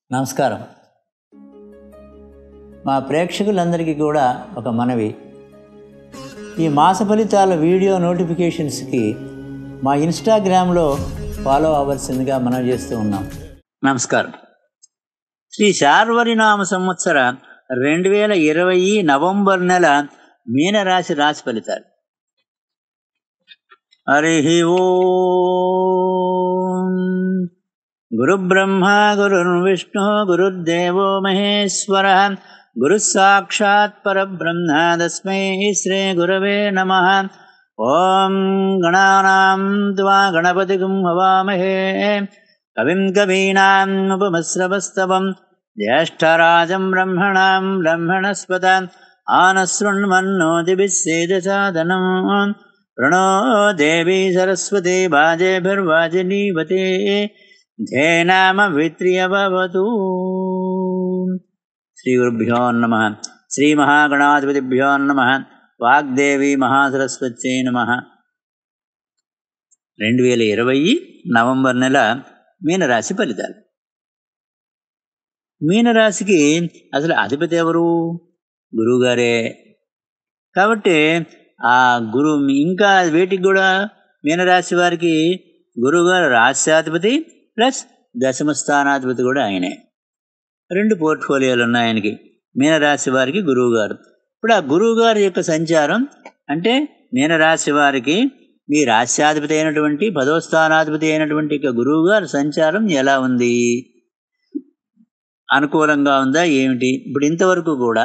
నమస్కారం మా ప్రేక్షకులందరికీ కూడా ఒక మనవి ఈ మాస ఫలితాల వీడియో నోటిఫికేషన్స్కి మా ఇన్స్టాగ్రామ్లో ఫాలో అవ్వాల్సిందిగా మనం చేస్తూ ఉన్నాం నమస్కారం శ్రీ శార్వరినామ సంవత్సర రెండు వేల ఇరవై నవంబర్ నెల మీనరాశి రాశి ఫలితాలు హరి ఓం గురుబ్రహ్మ గురుర్విష్ణు గురుర్దేవో మహేశ్వర గురు సాక్షాత్ పరబ్రహ్మ తస్మై శ్రీ గురవే నమ ఓం గణానాం త్వా గణపతిగుం హవామహే కవిం కవీనాం ఉపమశ్రవస్తవం జ్యేష్ఠరాజం బ్రహ్మణాం బ్రహ్మణస్పత ఆనశృణ్మన్నోదిభిస్సేదసాదనం ప్రణో దేవీ సరస్వతి వాజేభిర్వాజినీవతే ధ్యేనామ విత్రియవతు శ్రీ గురుభ్యో నమ శ్రీ మహాగణాధిపతిభ్యో నమ వాగ్దేవి మహాసరస్వత్యై నమ రెండు వేల ఇరవై నవంబర్ నెల మీనరాశి ఫలితాలు మీనరాశికి అసలు అధిపతి ఎవరు గురువుగారే కాబట్టి ఆ గురువు ఇంకా వీటికి కూడా మీనరాశి వారికి గురువుగారు రాశ్యాధిపతి ప్లస్ దశమ స్థానాధిపతి కూడా ఆయనే రెండు పోర్ట్ఫోలియోలు ఉన్నాయి ఆయనకి మీనరాశి వారికి గురువు గారు ఇప్పుడు ఆ గురువు గారి యొక్క సంచారం అంటే మీనరాశి వారికి మీ రాశ్యాధిపతి అయినటువంటి పదో స్థానాధిపతి అయినటువంటి ఇక గురువు గారి సంచారం ఎలా ఉంది అనుకూలంగా ఉందా ఏమిటి ఇప్పుడు ఇంతవరకు కూడా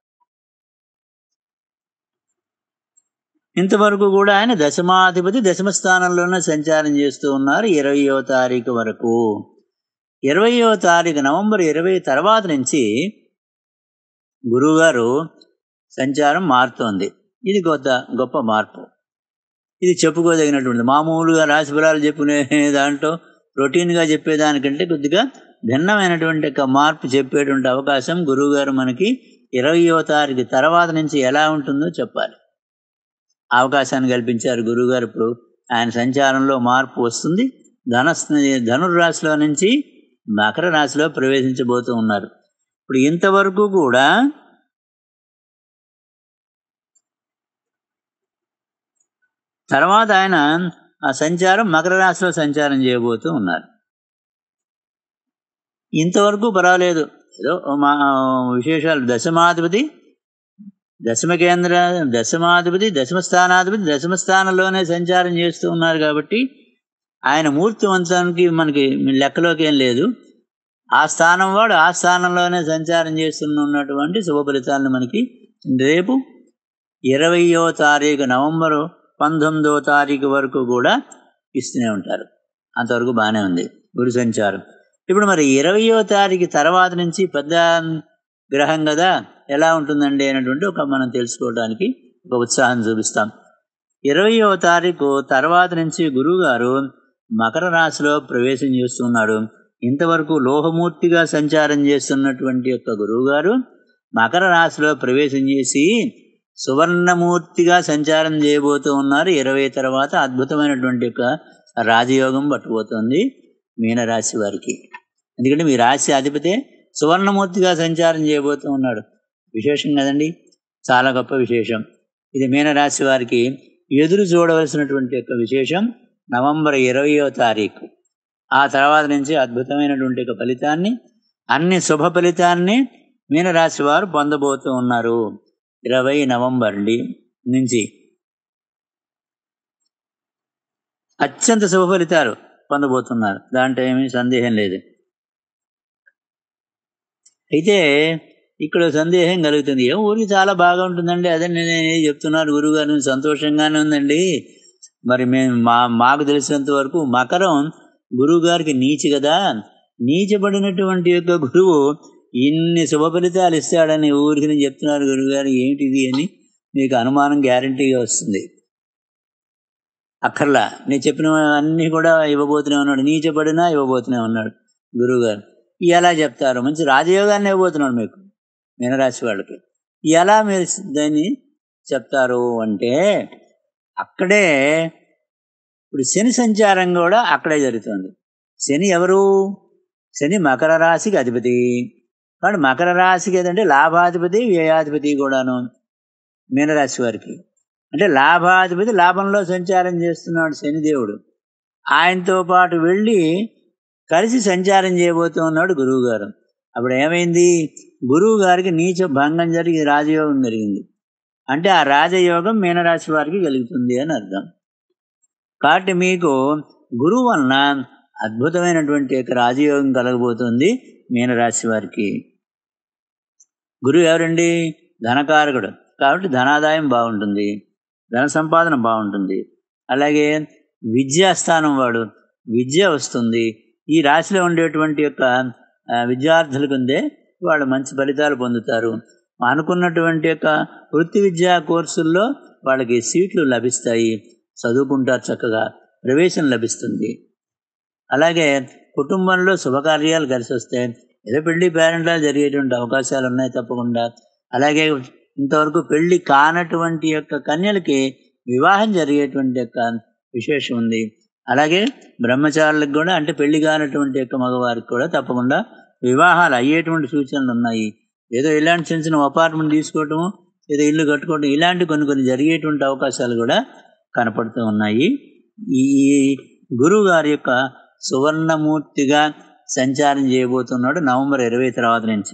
ఇంతవరకు కూడా ఆయన దశమాధిపతి దశమ స్థానంలోనే సంచారం చేస్తూ ఉన్నారు ఇరవయో తారీఖు వరకు ఇరవయో తారీఖు నవంబర్ ఇరవై తర్వాత నుంచి గురువుగారు సంచారం మారుతోంది ఇది కొత్త గొప్ప మార్పు ఇది చెప్పుకోదగినటువంటి మామూలుగా రాశిఫలాలు చెప్పుకునే దాంట్లో రొటీన్గా చెప్పేదానికంటే కొద్దిగా భిన్నమైనటువంటి ఒక మార్పు చెప్పేటువంటి అవకాశం గురువుగారు మనకి ఇరవయో తారీఖు తర్వాత నుంచి ఎలా ఉంటుందో చెప్పాలి అవకాశాన్ని కల్పించారు గురువుగారు ఇప్పుడు ఆయన సంచారంలో మార్పు వస్తుంది ధన ధనుర్రాశిలో నుంచి మకర రాశిలో ప్రవేశించబోతూ ఉన్నారు ఇప్పుడు ఇంతవరకు కూడా తర్వాత ఆయన ఆ సంచారం మకర రాశిలో సంచారం చేయబోతూ ఉన్నారు ఇంతవరకు పర్వాలేదు ఏదో మా విశేషాలు దశమాధిపతి దశమ కేంద్ర దశమాధిపతి దశమ స్థానాధిపతి దశమ స్థానంలోనే సంచారం చేస్తూ ఉన్నారు కాబట్టి ఆయన మూర్తివంతానికి మనకి లెక్కలోకి ఏం లేదు ఆ స్థానం వాడు ఆ స్థానంలోనే సంచారం చేస్తున్నటువంటి శుభ ఫలితాలను మనకి రేపు ఇరవయో తారీఖు నవంబరు పంతొమ్మిదో తారీఖు వరకు కూడా ఇస్తూనే ఉంటారు అంతవరకు బాగానే ఉంది గురు సంచారం ఇప్పుడు మరి ఇరవయో తారీఖు తర్వాత నుంచి పెద్ద గ్రహం కదా ఎలా ఉంటుందండి అనేటువంటి ఒక మనం తెలుసుకోవడానికి ఒక ఉత్సాహం చూపిస్తాం ఇరవయో తారీఖు తర్వాత నుంచి గురువుగారు మకర రాశిలో ప్రవేశం చేస్తున్నాడు ఇంతవరకు లోహమూర్తిగా సంచారం చేస్తున్నటువంటి యొక్క గురువుగారు మకర రాశిలో ప్రవేశం చేసి సువర్ణమూర్తిగా సంచారం చేయబోతూ ఉన్నారు ఇరవై తర్వాత అద్భుతమైనటువంటి యొక్క రాజయోగం పట్టుబోతోంది మీనరాశి వారికి ఎందుకంటే మీ రాశి అధిపతే సువర్ణమూర్తిగా సంచారం చేయబోతూ ఉన్నాడు విశేషం కదండి చాలా గొప్ప విశేషం ఇది మీనరాశి వారికి ఎదురు చూడవలసినటువంటి యొక్క విశేషం నవంబర్ ఇరవయో తారీఖు ఆ తర్వాత నుంచి అద్భుతమైనటువంటి ఒక ఫలితాన్ని అన్ని శుభ ఫలితాన్ని మీనరాశి వారు పొందబోతూ ఉన్నారు ఇరవై నవంబర్ నుంచి అత్యంత శుభ ఫలితాలు పొందబోతున్నారు దాంట్లో ఏమీ సందేహం లేదు అయితే ఇక్కడ సందేహం కలుగుతుంది ఏ ఊరికి చాలా బాగా ఉంటుందండి అదే నేను చెప్తున్నాను గురువుగారు సంతోషంగానే ఉందండి మరి మేము మా మాకు తెలిసినంత వరకు మకరం గురువు గారికి నీచి కదా నీచబడినటువంటి యొక్క గురువు ఇన్ని శుభ ఫలితాలు ఇస్తాడని ఊరికి నేను చెప్తున్నారు గురువుగారు ఏమిటిది అని మీకు అనుమానం గ్యారంటీగా వస్తుంది అక్కర్లా నేను చెప్పిన అన్నీ కూడా ఇవ్వబోతూనే ఉన్నాడు నీచబడినా ఇవ్వబోతూనే ఉన్నాడు గురువుగారు ఎలా చెప్తారు మంచి రాజయోగాన్ని ఇవ్వబోతున్నాడు మీకు మీనరాశి వాళ్ళకి ఎలా మీరు దాన్ని చెప్తారు అంటే అక్కడే ఇప్పుడు శని సంచారం కూడా అక్కడే జరుగుతుంది శని ఎవరు శని మకర రాశికి అధిపతి కాబట్టి మకర రాశికి ఏదంటే లాభాధిపతి వ్యయాధిపతి కూడాను మీనరాశి వారికి అంటే లాభాధిపతి లాభంలో సంచారం చేస్తున్నాడు శనిదేవుడు ఆయనతో పాటు వెళ్ళి కలిసి సంచారం చేయబోతూ ఉన్నాడు గురువు గారు అప్పుడు ఏమైంది గురువు గారికి నీచ భంగం జరిగి రాజయోగం జరిగింది అంటే ఆ రాజయోగం మీనరాశి వారికి కలుగుతుంది అని అర్థం కాబట్టి మీకు గురువు వలన అద్భుతమైనటువంటి యొక్క రాజయోగం కలగబోతుంది మీనరాశి వారికి గురువు ఎవరండి ధనకారకుడు కాబట్టి ధనాదాయం బాగుంటుంది ధన సంపాదన బాగుంటుంది అలాగే విద్యాస్థానం వాడు విద్య వస్తుంది ఈ రాశిలో ఉండేటువంటి యొక్క ఆ, విద్యార్థులకు ఉందే వాళ్ళు మంచి ఫలితాలు పొందుతారు అనుకున్నటువంటి యొక్క వృత్తి విద్యా కోర్సుల్లో వాళ్ళకి సీట్లు లభిస్తాయి చదువుకుంటారు చక్కగా ప్రవేశం లభిస్తుంది అలాగే కుటుంబంలో శుభకార్యాలు కలిసి వస్తాయి ఏదో పెళ్లి పేరెంటాలు జరిగేటువంటి అవకాశాలు ఉన్నాయి తప్పకుండా అలాగే ఇంతవరకు పెళ్లి కానటువంటి యొక్క కన్యలకి వివాహం జరిగేటువంటి యొక్క విశేషం ఉంది అలాగే బ్రహ్మచారులకు కూడా అంటే పెళ్లి కానటువంటి యొక్క మగవారికి కూడా తప్పకుండా వివాహాలు అయ్యేటువంటి సూచనలు ఉన్నాయి ఏదో ఇలాంటి చిన్న చిన్న అపార్ట్మెంట్ తీసుకోవటము ఏదో ఇల్లు కట్టుకోవటం ఇలాంటి కొన్ని కొన్ని జరిగేటువంటి అవకాశాలు కూడా కనపడుతూ ఉన్నాయి ఈ గురువు గారి యొక్క సువర్ణమూర్తిగా సంచారం చేయబోతున్నాడు నవంబర్ ఇరవై తర్వాత నుంచి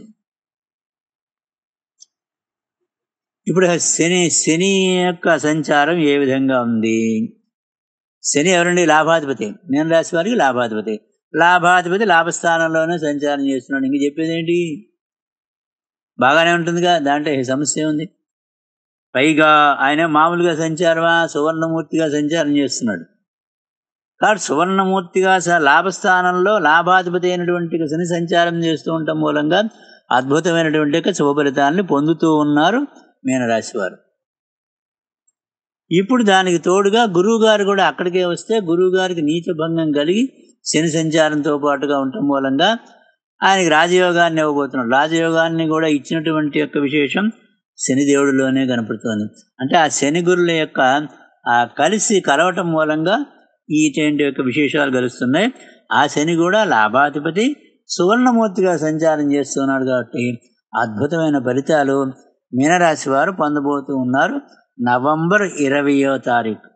ఇప్పుడు శని శని యొక్క సంచారం ఏ విధంగా ఉంది శని ఎవరండి లాభాధిపతి నేను రాశి వారికి లాభాధిపతి లాభాధిపతి లాభస్థానంలోనే సంచారం చేస్తున్నాడు ఇంక చెప్పేది ఏంటి బాగానే ఉంటుందిగా దాంట్లో ఏ సమస్య ఉంది పైగా ఆయన మామూలుగా సంచారమా సువర్ణమూర్తిగా సంచారం చేస్తున్నాడు కాబట్టి సువర్ణమూర్తిగా స- లాభస్థానంలో లాభాధిపతి అయినటువంటి శని సంచారం చేస్తూ ఉండటం మూలంగా అద్భుతమైనటువంటి యొక్క శుభ ఫలితాన్ని పొందుతూ ఉన్నారు మీనరాశి వారు ఇప్పుడు దానికి తోడుగా గురువు గారు కూడా అక్కడికే వస్తే గురువు గారికి నీచ భంగం కలిగి శని సంచారంతో పాటుగా ఉండటం మూలంగా ఆయనకి రాజయోగాన్ని ఇవ్వబోతున్నాడు రాజయోగాన్ని కూడా ఇచ్చినటువంటి యొక్క విశేషం శనిదేవుడిలోనే కనపడుతోంది అంటే ఆ శని గురుల యొక్క ఆ కలిసి కలవటం మూలంగా ఇటువంటి యొక్క విశేషాలు కలుస్తున్నాయి ఆ శని కూడా లాభాధిపతి సువర్ణమూర్తిగా సంచారం చేస్తున్నాడు కాబట్టి అద్భుతమైన ఫలితాలు మీనరాశి వారు పొందబోతూ ఉన్నారు నవంబర్ ఇరవయో తారీఖు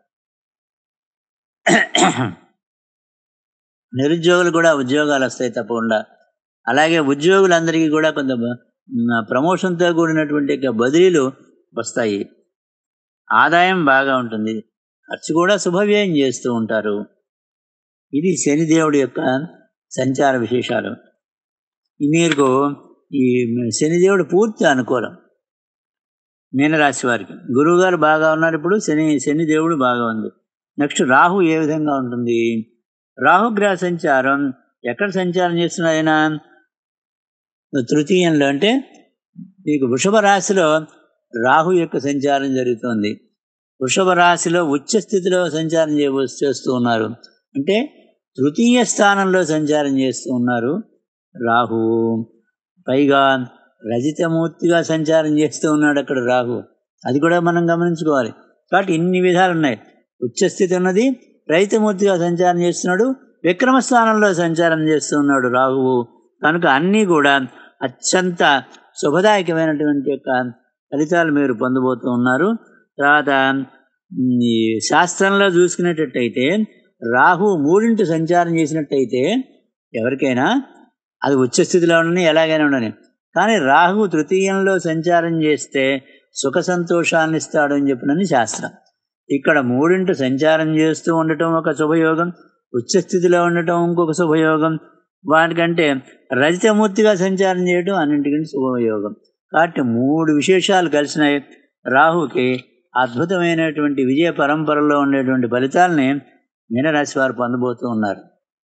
నిరుద్యోగులు కూడా ఉద్యోగాలు వస్తాయి తప్పకుండా అలాగే ఉద్యోగులందరికీ కూడా కొంత మ్, ప్రమోషన్తో కూడినటువంటి యొక్క బదిలీలు వస్తాయి ఆదాయం బాగా ఉంటుంది ఖర్చు కూడా శుభవ్యయం చేస్తూ ఉంటారు ఇది శనిదేవుడి యొక్క సంచార విశేషాలు మీకు ఈ శనిదేవుడు పూర్తి అనుకూలం మీనరాశి వారికి గురువుగారు బాగా ఉన్నారు ఇప్పుడు శని శని దేవుడు బాగా ఉంది నెక్స్ట్ రాహు ఏ విధంగా ఉంటుంది రాహుగ్రహ సంచారం ఎక్కడ సంచారం చేస్తున్నారు ఆయన తృతీయంలో అంటే మీకు వృషభ రాశిలో రాహు యొక్క సంచారం జరుగుతోంది వృషభ రాశిలో ఉచ్చ స్థితిలో సంచారం చేయబో చేస్తూ ఉన్నారు అంటే తృతీయ స్థానంలో సంచారం చేస్తూ ఉన్నారు రాహు పైగా రజితమూర్తిగా సంచారం చేస్తూ ఉన్నాడు అక్కడ రాహు అది కూడా మనం గమనించుకోవాలి కాబట్టి ఇన్ని విధాలు ఉన్నాయి ఉచ్చస్థితి ఉన్నది రజితమూర్తిగా సంచారం చేస్తున్నాడు విక్రమ స్థానంలో సంచారం చేస్తూ ఉన్నాడు రాహువు కనుక అన్నీ కూడా అత్యంత శుభదాయకమైనటువంటి యొక్క ఫలితాలు మీరు పొందబోతూ ఉన్నారు తర్వాత ఉమ్, ఈ శాస్త్రంలో చూసుకునేటట్టయితే రాహు మూడింటి సంచారం చేసినట్టయితే ఎవరికైనా అది ఉచ్చస్థితిలో ఉండని ఎలాగైనా ఉండని కానీ రాహు తృతీయంలో సంచారం చేస్తే సుఖ సంతోషాన్ని ఇస్తాడు అని చెప్పినని శాస్త్రం ఇక్కడ మూడింటి సంచారం చేస్తూ ఉండటం ఒక శుభయోగం ఉచ్చస్థితిలో ఉండటం ఇంకొక శుభయోగం వాటికంటే రజితమూర్తిగా సంచారం చేయడం అన్నింటికంటే శుభయోగం కాబట్టి మూడు విశేషాలు కలిసినాయి రాహుకి అద్భుతమైనటువంటి విజయ పరంపరలో ఉండేటువంటి ఫలితాలని మీనరాశి వారు పొందబోతూ ఉన్నారు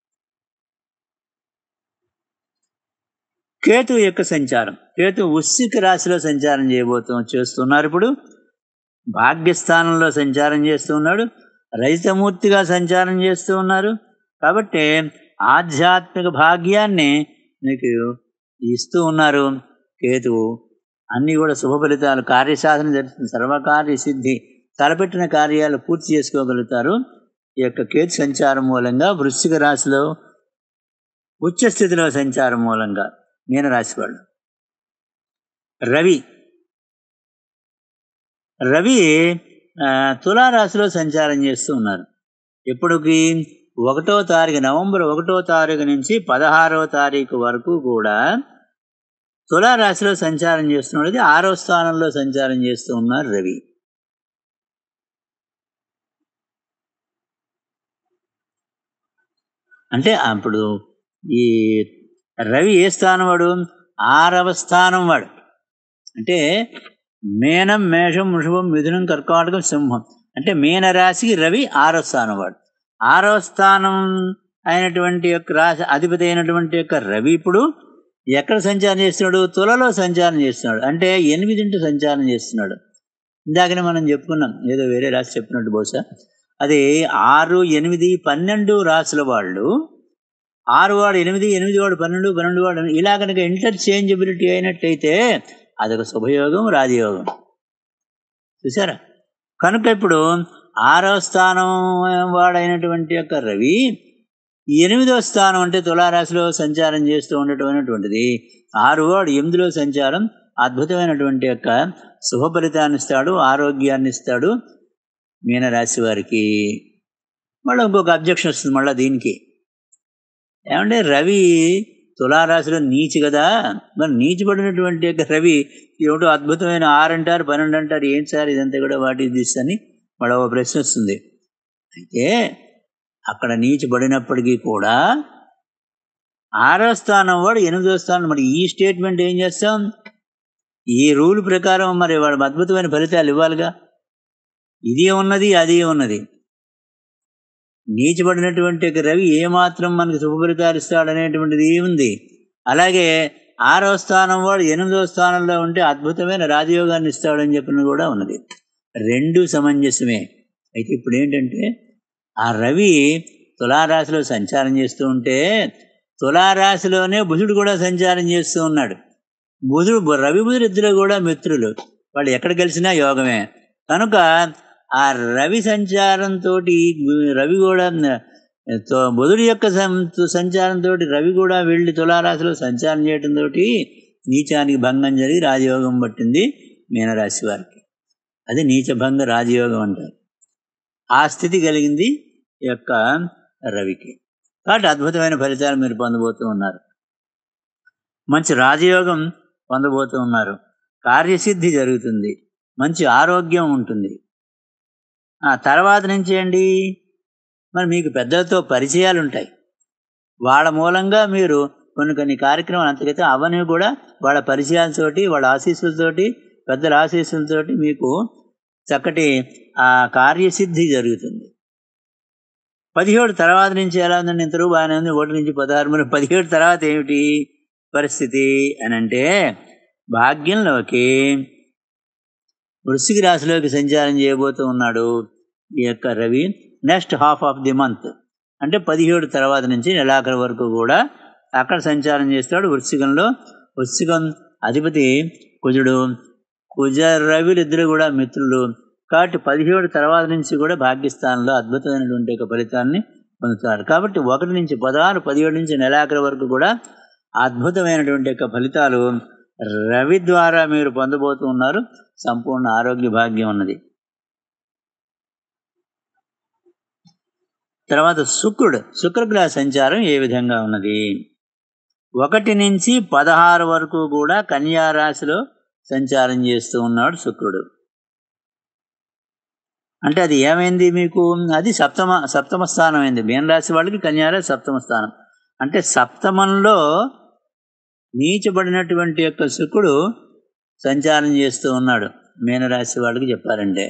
కేతు యొక్క సంచారం కేతు వృశ్చిక రాశిలో సంచారం చేయబోతూ చేస్తున్నారు ఇప్పుడు భాగ్యస్థానంలో సంచారం చేస్తూ ఉన్నాడు రజితమూర్తిగా సంచారం చేస్తూ ఉన్నారు కాబట్టి ఆధ్యాత్మిక భాగ్యాన్ని మీకు ఇస్తూ ఉన్నారు కేతువు అన్నీ కూడా శుభ ఫలితాలు కార్యసాధన జరుగుతుంది సర్వకార్య సిద్ధి తలపెట్టిన కార్యాలు పూర్తి చేసుకోగలుగుతారు ఈ యొక్క కేతు సంచారం మూలంగా వృశ్చిక రాశిలో ఉచ్చస్థితిలో సంచారం మూలంగా మీనరాశి వాళ్ళు రవి రవి ఆ, తులారాశిలో సంచారం చేస్తూ ఉన్నారు ఎప్పటికి ఒకటో తారీఖు నవంబర్ ఒకటో తారీఖు నుంచి పదహారవ తారీఖు వరకు కూడా తులారాశిలో సంచారం చేస్తున్నది ఆరో స్థానంలో సంచారం చేస్తూ ఉన్నారు రవి అంటే అప్పుడు ఈ రవి ఏ స్థానం వాడు ఆరవ స్థానం వాడు అంటే మేనం మేషం వృషభం మిథునం కర్కాటకం సింహం అంటే మీనరాశికి రవి ఆరో స్థానం వాడు ఆరో స్థానం అయినటువంటి యొక్క రాశి అధిపతి అయినటువంటి యొక్క రవి ఇప్పుడు ఎక్కడ సంచారం చేస్తున్నాడు తులలో సంచారం చేస్తున్నాడు అంటే ఎనిమిదింటి సంచారం చేస్తున్నాడు ఇందాకనే మనం చెప్పుకున్నాం ఏదో వేరే రాశి చెప్పినట్టు బహుశా అది ఆరు ఎనిమిది పన్నెండు రాసుల వాళ్ళు ఆరు వాడు ఎనిమిది ఎనిమిది వాడు పన్నెండు పన్నెండు వాడు ఇలా కనుక ఇంటర్చేంజబిలిటీ అయినట్టయితే అదొక శుభయోగం రాజయోగం చూసారా కనుక ఇప్పుడు ఆరో స్థానం వాడైనటువంటి యొక్క రవి ఎనిమిదో స్థానం అంటే తులారాశిలో సంచారం చేస్తూ ఉండటం అనేటువంటిది ఆరు వాడు ఎనిమిదిలో సంచారం అద్భుతమైనటువంటి యొక్క శుభ ఫలితాన్ని ఇస్తాడు ఆరోగ్యాన్ని ఇస్తాడు మీనరాశి వారికి మళ్ళీ ఇంకొక అబ్జెక్షన్ వస్తుంది మళ్ళీ దీనికి ఏమంటే రవి తులారాశిలో నీచి కదా మరి నీచిపడినటువంటి యొక్క రవి ఏమిటో అద్భుతమైన ఆరు అంటారు పన్నెండు అంటారు ఏం సార్ ఇదంతా కూడా వాటి దిస్ అని మళ్ళీ ఒక ప్రశ్న వస్తుంది అయితే అక్కడ నీచిపడినప్పటికీ కూడా ఆరో స్థానం వాడు ఎనిమిదో స్థానం మరి ఈ స్టేట్మెంట్ ఏం చేస్తాం ఈ రూల్ ప్రకారం మరి వాడు అద్భుతమైన ఫలితాలు ఇవ్వాలిగా ఇది ఉన్నది అది ఉన్నది నీచబడినటువంటి ఒక రవి ఏమాత్రం మనకి శుభఫలితాలు ఇస్తాడనేటువంటిది ఉంది అలాగే ఆరో స్థానం వాడు ఎనిమిదో స్థానంలో ఉంటే అద్భుతమైన రాజయోగాన్ని ఇస్తాడని చెప్పిన కూడా ఉన్నది రెండు సమంజసమే అయితే ఇప్పుడు ఏంటంటే ఆ రవి తులారాశిలో సంచారం చేస్తూ ఉంటే తులారాశిలోనే బుధుడు కూడా సంచారం చేస్తూ ఉన్నాడు బుధుడు రవి బుధుడు ఇద్దరు కూడా మిత్రులు వాళ్ళు ఎక్కడ కలిసినా యోగమే కనుక ఆ రవి సంచారంతో రవి కూడా తో- బుధుడి యొక్క సం- సంచారంతో రవి కూడా వెళ్ళి తులారాశిలో సంచారం చేయడంతో నీచానికి భంగం జరిగి రాజయోగం పట్టింది మీనరాశి వారికి అది నీచభంగ రాజయోగం అంటారు ఆ స్థితి కలిగింది ఈ యొక్క రవికి కాబట్టి అద్భుతమైన ఫలితాలు మీరు పొందబోతూ ఉన్నారు మంచి రాజయోగం పొందబోతూ ఉన్నారు కార్యసిద్ధి జరుగుతుంది మంచి ఆరోగ్యం ఉంటుంది ఆ తర్వాత నుంచి ఏంటి మరి మీకు పెద్దలతో పరిచయాలు ఉంటాయి వాళ్ళ మూలంగా మీరు కొన్ని కొన్ని కార్యక్రమాలు అంతకైతే అవన్నీ కూడా వాళ్ళ పరిచయాలతోటి వాళ్ళ ఆశీస్సులతోటి పెద్దల ఆశీస్సులతోటి మీకు చక్కటి ఆ కార్యసిద్ధి జరుగుతుంది పదిహేడు తర్వాత నుంచి ఎలా ఉందండి ఇంతరూ బాగానే ఉంది ఒకటి నుంచి పదహారు మరి పదిహేడు తర్వాత ఏమిటి పరిస్థితి అని అంటే భాగ్యంలోకి వృశ్చిక రాశిలోకి సంచారం చేయబోతూ ఉన్నాడు ఈ యొక్క Ravi next half of the month అంటే పదిహేడు తర్వాత నుంచి నెలాఖరు వరకు కూడా అక్కడ సంచారం చేస్తాడు వృశ్చికంలో వృశ్చికం అధిపతి కుజుడు కుజ రవిలు ఇద్దరు కూడా మిత్రులు కాబట్టి పదిహేడు తర్వాత నుంచి కూడా భాగ్యస్థానంలో అద్భుతమైనటువంటి ఒక ఫలితాన్ని పొందుతారు కాబట్టి ఒకటి నుంచి పదహారు పదిహేడు నుంచి నెలాఖరు వరకు కూడా అద్భుతమైనటువంటి యొక్క ఫలితాలు రవి ద్వారా మీరు పొందబోతూ ఉన్నారు సంపూర్ణ ఆరోగ్య భాగ్యం ఉన్నది తర్వాత శుక్రుడు శుక్రగ్రహ సంచారం ఏ విధంగా ఉన్నది ఒకటి నుంచి పదహారు వరకు కూడా కన్యా రాశిలో సంచారం చేస్తూ ఉన్నాడు శుక్రుడు అంటే అది ఏమైంది మీకు అది సప్తమ సప్తమ స్థానం అయింది మీనరాశి వాళ్ళకి కన్యారాశి సప్తమ స్థానం అంటే సప్తమంలో నీచబడినటువంటి యొక్క శుక్రుడు సంచారం చేస్తూ ఉన్నాడు మీనరాశి వాళ్ళకి చెప్పారంటే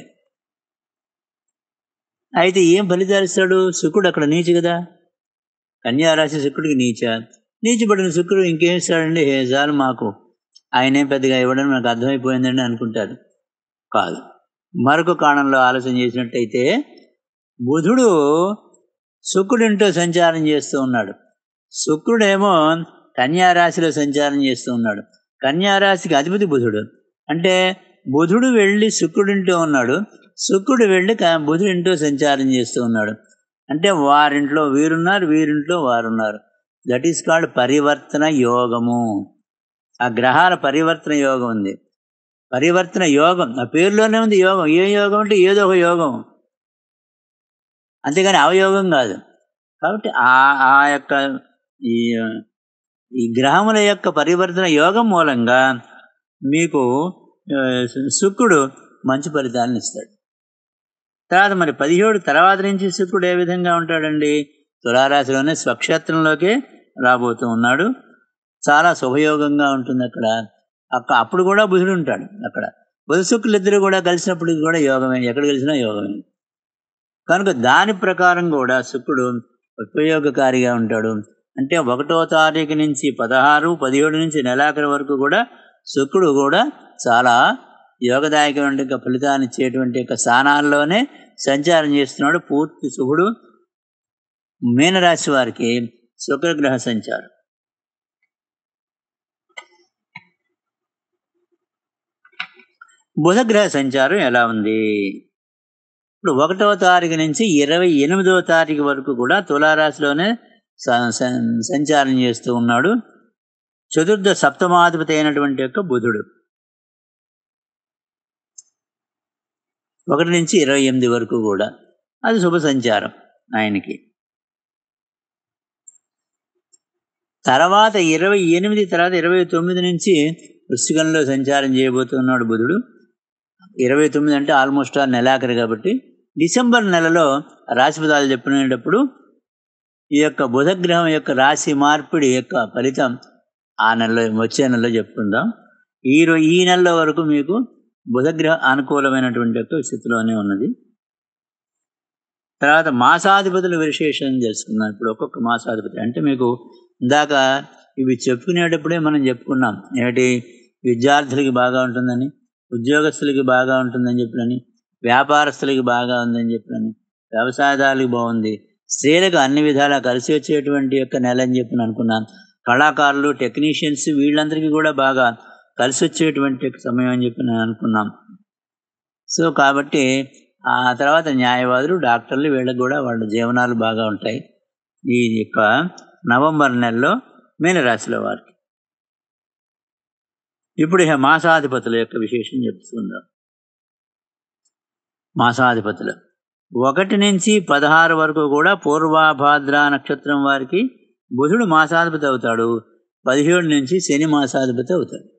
అయితే ఏం ఫలితాలు ఇస్తాడు శుక్రుడు అక్కడ నీచు కదా కన్యారాశి శుక్రుడికి నీచ నీచబడిన శుక్రుడు ఇంకేం ఇస్తాడండి హే చాలు మాకు ఆయనేం పెద్దగా ఇవ్వడం నాకు అర్థమైపోయిందండి అనుకుంటారు కాదు మరొక కారణంలో ఆలోచన చేసినట్టయితే బుధుడు శుక్రుడింటో సంచారం చేస్తూ ఉన్నాడు శుక్రుడేమో కన్యారాశిలో సంచారం చేస్తూ ఉన్నాడు కన్యారాశికి అధిపతి బుధుడు అంటే బుధుడు వెళ్ళి శుక్రుడింటో ఉన్నాడు శుక్రుడు వెళ్ళి క- బుధుడింటో సంచారం చేస్తూ ఉన్నాడు అంటే వారింట్లో వీరున్నారు వీరింట్లో వారున్నారు దట్ ఈస్ కాల్డ్ పరివర్తన యోగము ఆ గ్రహాల పరివర్తన యోగం ఉంది పరివర్తన యోగం ఆ పేరులోనే ఉంది యోగం ఏ యోగం అంటే ఏదో ఒక యోగం అంతేగాని అవయోగం కాదు కాబట్టి ఆ ఆ యొక్క ఈ ఈ గ్రహముల యొక్క పరివర్తన యోగం మూలంగా మీకు ఆ, శుక్రుడు మంచి ఫలితాలను ఇస్తాడు తర్వాత మరి పదిహేడు తర్వాత నుంచి శుక్రుడు ఏ విధంగా ఉంటాడండి తులారాశిలోనే స్వక్షేత్రంలోకే రాబోతూ ఉన్నాడు చాలా శుభయోగంగా ఉంటుంది అక్కడ అక్క అప్పుడు కూడా బుధుడు ఉంటాడు అక్కడ బుధ శుక్రులు ఇద్దరు కూడా కలిసినప్పటికి కూడా యోగమే ఎక్కడ కలిసినా యోగమే కనుక దాని ప్రకారం కూడా శుక్రుడు ఉపయోగకారిగా ఉంటాడు అంటే ఒకటో తారీఖు నుంచి పదహారు పదిహేడు నుంచి నెలాఖరు వరకు కూడా శుక్రుడు కూడా చాలా యోగదాయకమైన యొక్క ఫలితాన్ని ఇచ్చేటువంటి యొక్క స్థానాల్లోనే సంచారం చేస్తున్నాడు పూర్తి శుభుడు మీనరాశి వారికి శుక్రగ్రహ సంచారం బుధగ్రహ సంచారం ఎలా ఉంది ఇప్పుడు ఒకటవ తారీఖు నుంచి ఇరవై ఎనిమిదవ తారీఖు వరకు కూడా తులారాశిలోనే స- స- సంచారం చేస్తూ ఉన్నాడు చతుర్థ సప్తమాధిపతి అయినటువంటి యొక్క బుధుడు ఒకటి నుంచి ఇరవై ఎనిమిది వరకు కూడా అది శుభ సంచారం ఆయనకి తర్వాత ఇరవై ఎనిమిది తర్వాత ఇరవై తొమ్మిది నుంచి వృశ్చికంలో సంచారం చేయబోతున్నాడు బుధుడు ఇరవై తొమ్మిది అంటే ఆల్మోస్ట్ ఆ నెలాఖరు కాబట్టి డిసెంబర్ నెలలో రాశి ఫలాలు చెప్పినప్పుడు ఈ యొక్క బుధగ్రహం యొక్క రాశి మార్పిడి యొక్క ఫలితం ఆ నెలలో వచ్చే నెలలో చెప్పుకుందాం ఈ రో ఈ నెలలో వరకు మీకు బుధగ్రహ అనుకూలమైనటువంటి యొక్క స్థితిలోనే ఉన్నది తర్వాత మాసాధిపతుల విశేషం తెలుసుకుందాం ఇప్పుడు ఒక్కొక్క మాసాధిపతి అంటే మీకు ఇందాక ఇవి చెప్పుకునేటప్పుడే మనం చెప్పుకున్నాం ఏమిటి విద్యార్థులకి బాగా ఉంటుందని ఉద్యోగస్తులకి బాగా ఉంటుందని చెప్పినని వ్యాపారస్తులకి బాగా ఉందని చెప్పినని వ్యవసాయదారులకి బాగుంది స్త్రీలకు అన్ని విధాలా కలిసి వచ్చేటువంటి యొక్క నెల అని చెప్పి అనుకున్నాం కళాకారులు టెక్నీషియన్స్ వీళ్ళందరికీ కూడా బాగా కలిసి వచ్చేటువంటి యొక్క సమయం అని చెప్పి నేను అనుకున్నాం సో కాబట్టి ఆ తర్వాత న్యాయవాదులు డాక్టర్లు వీళ్ళకి కూడా వాళ్ళ జీవనాలు బాగా ఉంటాయి ఈ యొక్క నవంబర్ నెలలో మీనరాశిలో వారికి ఇప్పుడు ఇక మాసాధిపతుల యొక్క విశేషం చెప్తుందాం మాసాధిపతులు ఒకటి నుంచి పదహారు వరకు కూడా పూర్వాభాద్ర నక్షత్రం వారికి బుధుడు మాసాధిపతి అవుతాడు పదిహేడు నుంచి శని మాసాధిపతి అవుతాడు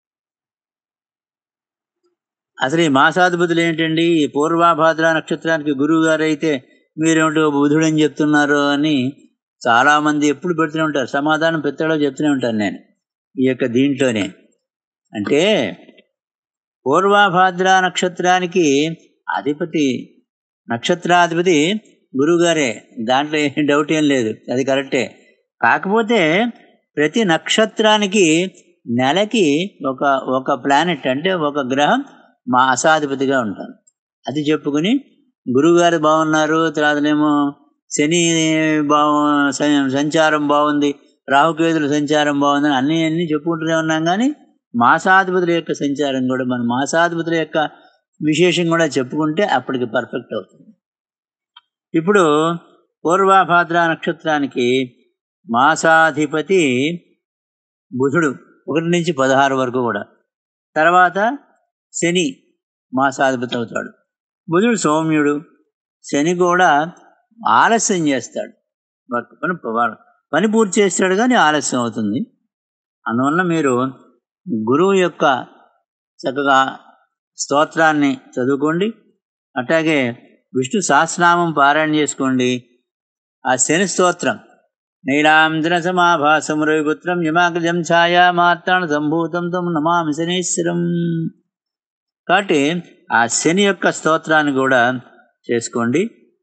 అసలు ఈ మాసాధిపతులు ఏంటండి ఈ పూర్వాభాద్ర నక్షత్రానికి గురువు గారు అయితే మీరేమిటో బుధుడు అని చెప్తున్నారు అని చాలామంది ఎప్పుడు పెడుతూనే ఉంటారు సమాధానం పెత్తడో చెప్తూనే ఉంటాను నేను ఈ యొక్క దీంట్లోనే అంటే పూర్వాభాద్ర నక్షత్రానికి అధిపతి నక్షత్రాధిపతి గురువుగారే దాంట్లో ఏం డౌట్ ఏం లేదు అది కరెక్టే కాకపోతే ప్రతి నక్షత్రానికి నెలకి ఒక ఒక ప్లానెట్ అంటే ఒక గ్రహం మా అసాధిపతిగా ఉంటారు అది చెప్పుకుని గురువుగారు బాగున్నారు తర్వాతనేమో శని బాగు స- సంచారం బాగుంది రాహుకేతుల సంచారం బాగుందని అన్నీ అన్నీ చెప్పుకుంటూనే ఉన్నాం కానీ మాసాధిపతుల యొక్క సంచారం కూడా మన మాసాధిపతుల యొక్క విశేషం కూడా చెప్పుకుంటే అప్పటికి పర్ఫెక్ట్ అవుతుంది ఇప్పుడు పూర్వాభాద్ర నక్షత్రానికి మాసాధిపతి బుధుడు ఒకటి నుంచి పదహారు వరకు కూడా తర్వాత శని మాసాధిపతి అవుతాడు బుధుడు సౌమ్యుడు శని కూడా ఆలస్యం చేస్తాడు వర్క్ పని ప- పని పూర్తి చేస్తాడు కానీ ఆలస్యం అవుతుంది అందువల్ల మీరు గురువు యొక్క చక్కగా స్తోత్రాన్ని చదువుకోండి అట్లాగే విష్ణు సహస్రనామం పారాయణ చేసుకోండి ఆ శని స్తోత్రం నీలాంధ్ర సమాభాసం రవిపుత్రం యమాగ్రజం ఛాయా మాత్రాణ సంభూతం తం నమామి శనీశ్వరం కాబట్టి ఆ శని యొక్క స్తోత్రాన్ని కూడా చేసుకోండి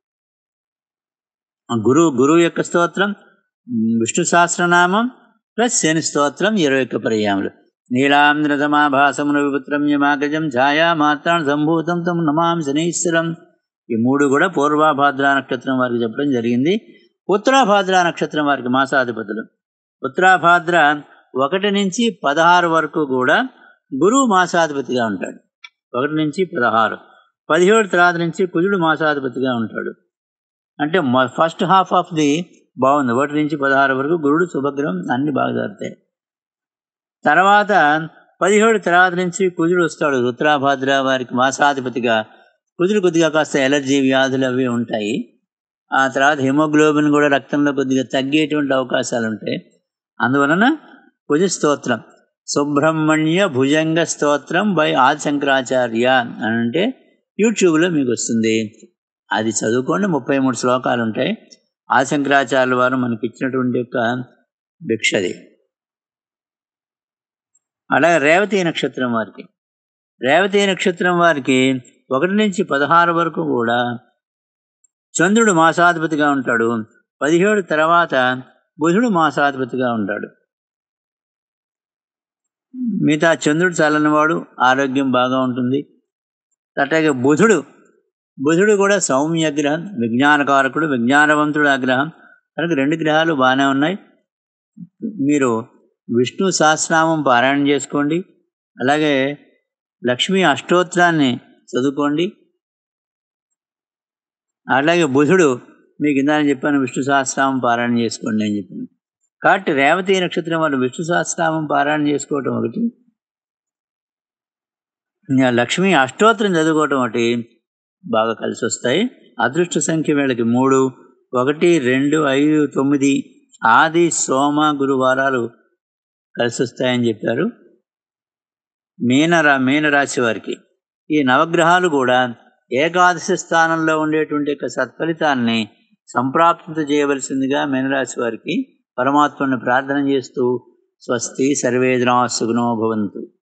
ఆ గురువు గురువు యొక్క స్తోత్రం ఉమ్, విష్ణు సహస్రనామం ప్లస్ శని స్తోత్రం ఇరవై ఒక్క పర్యాములు నీలాంధ్ర సమాభాసం రవిపుత్రం యమాగ్రజం ఛాయా మాత్రాణ సంభూతం తం నమామి శనీశ్వరం ఈ మూడు కూడా పూర్వాభాద్ర నక్షత్రం వారికి చెప్పడం జరిగింది ఉత్తరాభాద్ర నక్షత్రం వారికి మాసాధిపతులు ఉత్తరాభాద్ర ఒకటి నుంచి పదహారు వరకు కూడా గురువు మాసాధిపతిగా ఉంటాడు ఒకటి నుంచి పదహారు పదిహేడు తర్వాత నుంచి కుజుడు మాసాధిపతిగా ఉంటాడు అంటే ఫస్ట్ హాఫ్ ఆఫ్ ది బాగుంది ఒకటి నుంచి పదహారు వరకు గురుడు శుభగ్రహం అన్ని బాగా జరుగుతాయి తర్వాత పదిహేడు తర్వాత నుంచి కుజుడు వస్తాడు ఉత్తరాభాద్ర వారికి మాసాధిపతిగా కుజుడు కొద్దిగా కాస్త ఎలర్జీ వ్యాధులు అవి ఉంటాయి ఆ తర్వాత హిమోగ్లోబిన్ కూడా రక్తంలో కొద్దిగా తగ్గేటువంటి అవకాశాలు ఉంటాయి అందువలన కుజ స్తోత్రం సుబ్రహ్మణ్య భుజంగ స్తోత్రం బై ఆదిశంకరాచార్య అని అంటే యూట్యూబ్లో మీకు వస్తుంది అది చదువుకోండి ముప్పై మూడు శ్లోకాలు ఉంటాయి ఆదిశంకరాచార్యుల వారు మనకి ఇచ్చినటువంటి యొక్క భిక్షది అలాగే రేవతి నక్షత్రం వారికి రేవతి నక్షత్రం వారికి ఒకటి నుంచి పదహారు వరకు కూడా చంద్రుడు మాసాధిపతిగా ఉంటాడు పదిహేడు తర్వాత బుధుడు మాసాధిపతిగా ఉంటాడు మిగతా చంద్రుడు చల్లనివాడు ఆరోగ్యం బాగా ఉంటుంది అట్లాగే బుధుడు బుధుడు కూడా సౌమ్య గ్రహం విజ్ఞానకారకుడు విజ్ఞానవంతుడు ఆ గ్రహం కనుక రెండు గ్రహాలు బాగానే ఉన్నాయి మీరు విష్ణు సహస్రనామం పారాయణ చేసుకోండి అలాగే లక్ష్మీ అష్టోత్తరాన్ని చదువుకోండి అలాగే బుధుడు మీకు ఇందాక చెప్పాను విష్ణు సహస్రనామం పారాయణ చేసుకోండి అని చెప్పాను కాబట్టి రేవతి నక్షత్రం వాళ్ళు విష్ణు సహస్రనామం పారాయణ చేసుకోవటం ఒకటి ఇంకా లక్ష్మీ అష్టోత్తరం చదువుకోవటం ఒకటి బాగా కలిసి వస్తాయి అదృష్ట సంఖ్య వీళ్ళకి మూడు ఒకటి రెండు ఐదు తొమ్మిది ఆది సోమ గురువారాలు కలిసి వస్తాయని చెప్పారు మీనరా మీనరాశి వారికి ఈ నవగ్రహాలు కూడా ఏకాదశి స్థానంలో ఉండేటువంటి యొక్క సత్ఫలితాన్ని సంప్రాప్త చేయవలసిందిగా మీనరాశి వారికి పరమాత్మని ప్రార్థన చేస్తూ స్వస్తి సర్వేదనా సుగుణో భవంతు